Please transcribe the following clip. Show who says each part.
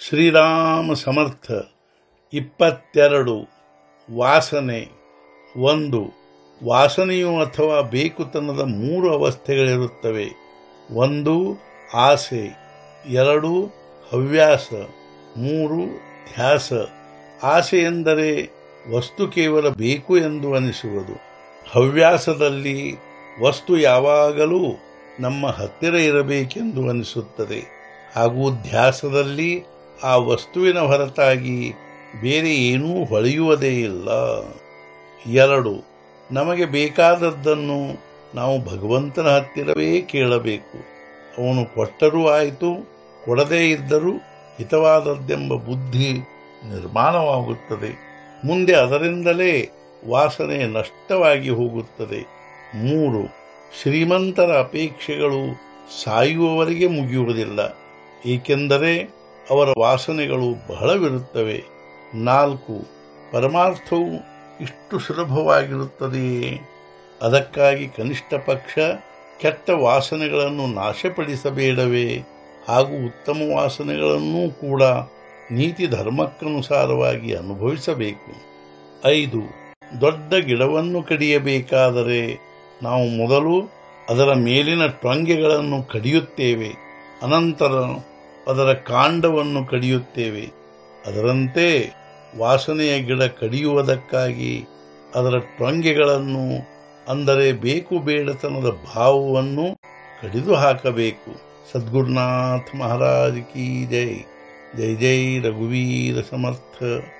Speaker 1: ಶ್ರೀರಾಮ ಸಮರ್ಥ ಇಪ್ಪತ್ತೆರಡು ವಾಸನೆ ಒಂದು ವಾಸನೆಯು ಅಥವಾ ಬೇಕುತನದ ಮೂರು ಅವಸ್ಥೆಗಳಿರುತ್ತವೆ ಒಂದು ಆಸೆ ಎರಡು ಹವ್ಯಾಸ ಮೂರು ಧ್ಯಾಸ ಆಸೆ ಎಂದರೆ ವಸ್ತು ಕೇವಲ ಬೇಕು ಎಂದು ಅನಿಸುವುದು ಹವ್ಯಾಸದಲ್ಲಿ ವಸ್ತು ಯಾವಾಗಲೂ ನಮ್ಮ ಹತ್ತಿರ ಇರಬೇಕೆಂದು ಅನಿಸುತ್ತದೆ ಹಾಗೂ ಧ್ಯಾಸದಲ್ಲಿ ಆ ವಸ್ತುವಿನ ಹೊರತಾಗಿ ಬೇರೆ ಏನೂ ಹೊಳೆಯುವುದೇ ಇಲ್ಲ ಎರಡು ನಮಗೆ ಬೇಕಾದದ್ದನ್ನು ನಾವು ಭಗವಂತನ ಹತ್ತಿರವೇ ಕೇಳಬೇಕು ಅವನು ಕೊಟ್ಟರೂ ಆಯಿತು ಕೊಡದೇ ಇದ್ದರೂ ಹಿತವಾದದ್ದೆಂಬ ಬುದ್ಧಿ ನಿರ್ಮಾಣವಾಗುತ್ತದೆ ಮುಂದೆ ಅದರಿಂದಲೇ ವಾಸನೆ ನಷ್ಟವಾಗಿ ಹೋಗುತ್ತದೆ ಮೂರು ಶ್ರೀಮಂತರ ಅಪೇಕ್ಷೆಗಳು ಸಾಯುವವರೆಗೆ ಮುಗಿಯುವುದಿಲ್ಲ ಏಕೆಂದರೆ ಅವರ ವಾಸನೆಗಳು ಬಹಳವಿರುತ್ತವೆ ನಾಲ್ಕು ಪರಮಾರ್ಥವು ಇಷ್ಟು ಸುಲಭವಾಗಿರುತ್ತದೆಯೇ ಅದಕ್ಕಾಗಿ ಕನಿಷ್ಠ ಪಕ್ಷ ಕೆಟ್ಟ ವಾಸನೆಗಳನ್ನು ನಾಶಪಡಿಸಬೇಡವೇ ಹಾಗೂ ಉತ್ತಮ ವಾಸನೆಗಳನ್ನೂ ಕೂಡ ನೀತಿ ಧರ್ಮಕ್ಕನುಸಾರವಾಗಿ ಅನುಭವಿಸಬೇಕು ಐದು ದೊಡ್ಡ ಗಿಡವನ್ನು ಕಡಿಯಬೇಕಾದರೆ ನಾವು ಮೊದಲು ಅದರ ಮೇಲಿನ ಟೊಂಗೆಗಳನ್ನು ಕಡಿಯುತ್ತೇವೆ ಅನಂತರ ಅದರ ಕಾಂಡವನ್ನು ಕಡಿಯುತ್ತೇವೆ ಅದರಂತೆ ವಾಸನೆಯ ಗಿಡ ಕಡಿಯುವುದಕ್ಕಾಗಿ ಅದರ ಟೊಂಗೆಗಳನ್ನು ಅಂದರೆ ಬೇಕು ಬೇಡತನದ ಭಾವವನ್ನು ಕಡಿದು ಹಾಕಬೇಕು ಸದ್ಗುರುನಾಥ ಮಹಾರಾಜ್ ಕಿ ಜೈ ಜೈ ಜೈ ರಘುವೀರ ಸಮರ್ಥ